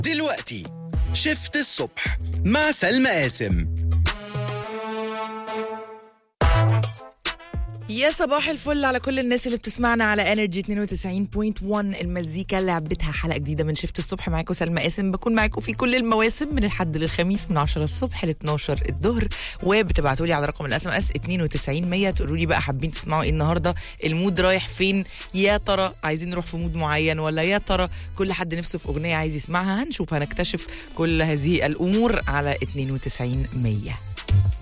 دلوقتي شفت الصبح مع سلمى قاسم يا صباح الفل على كل الناس اللي بتسمعنا على انرجي 92.1 المزيكا لعبتها حلقه جديده من شفت الصبح معاكم سلمى قاسم بكون معاكم في كل المواسم من الحد للخميس من 10 الصبح ل 12 الظهر وبتبعتوا لي على رقم الاس ام اس 92 100 تقولوا لي بقى حابين تسمعوا ايه النهارده المود رايح فين يا ترى عايزين نروح في مود معين ولا يا ترى كل حد نفسه في اغنيه عايز يسمعها هنشوف هنكتشف كل هذه الامور على 92 100